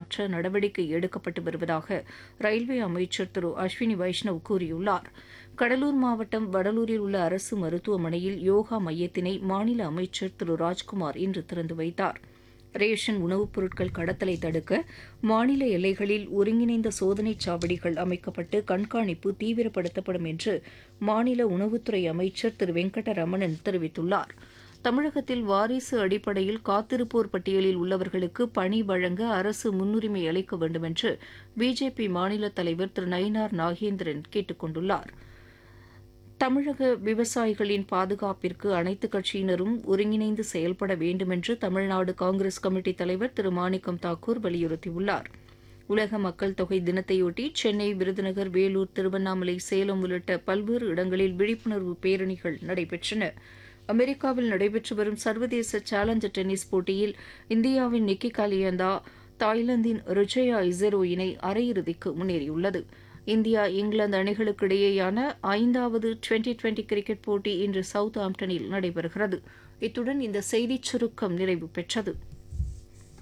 மாற்ற நடவடிக்கை எடுக்கப்பட்டு வருவதாக ரயில்வே அமைச்சர் திரு அஸ்வினி வைஷ்ணவ் கூறியுள்ளார் கடலூர் மாவட்டம் வடலூரில் உள்ள அரசு மருத்துவமனையில் யோகா மையத்தினை மாநில அமைச்சர் திரு ராஜ்குமார் இன்று திறந்து வைத்தார் ரேஷன் உணவுப் பொருட்கள் கடத்தலை தடுக்க மாநில எல்லைகளில் ஒருங்கிணைந்த சோதனைச் சாவடிகள் அமைக்கப்பட்டு கண்காணிப்பு தீவிரப்படுத்தப்படும் என்று மாநில உணவுத்துறை அமைச்சர் திரு வெங்கடரமணன் தெரிவித்துள்ளார் தமிழகத்தில் வாரிசு அடிப்படையில் காத்திருப்போர் பட்டியலில் உள்ளவர்களுக்கு பணி வழங்க அரசு முன்னுரிமை அளிக்க வேண்டும் என்று பிஜேபி மாநில தலைவர் திரு நயினார் நாகேந்திரன் கேட்டுக் கொண்டுள்ளார் தமிழக விவசாயிகளின் பாதுகாப்பிற்கு அனைத்து கட்சியினரும் ஒருங்கிணைந்து செயல்பட வேண்டுமென்று தமிழ்நாடு காங்கிரஸ் கமிட்டி தலைவர் திரு மாணிக்கம் தாக்கூர் வலியுறுத்தியுள்ளார் உலக மக்கள் தொகை தினத்தையொட்டி சென்னை விருதுநகர் வேலூர் திருவண்ணாமலை சேலம் உள்ளிட்ட பல்வேறு இடங்களில் விழிப்புணர்வு பேரணிகள் நடைபெற்றன அமெரிக்காவில் நடைபெற்று வரும் சர்வதேச சேலஞ்சர் டென்னிஸ் போட்டியில் இந்தியாவின் நிக்கி காலியந்தா தாய்லாந்தின் ருஜயா இசரோ இணை அரையிறுதிக்கு முன்னேறியுள்ளது இந்தியா இங்கிலாந்து அணிகளுக்கு இடையேயான ஐந்தாவது டுவெண்டி டுவெண்டி கிரிக்கெட் போட்டி இன்று சவுத் ஆம்டனில் நடைபெறுகிறது இத்துடன் இந்த செய்திச் சுருக்கம் நிறைவு பெற்றது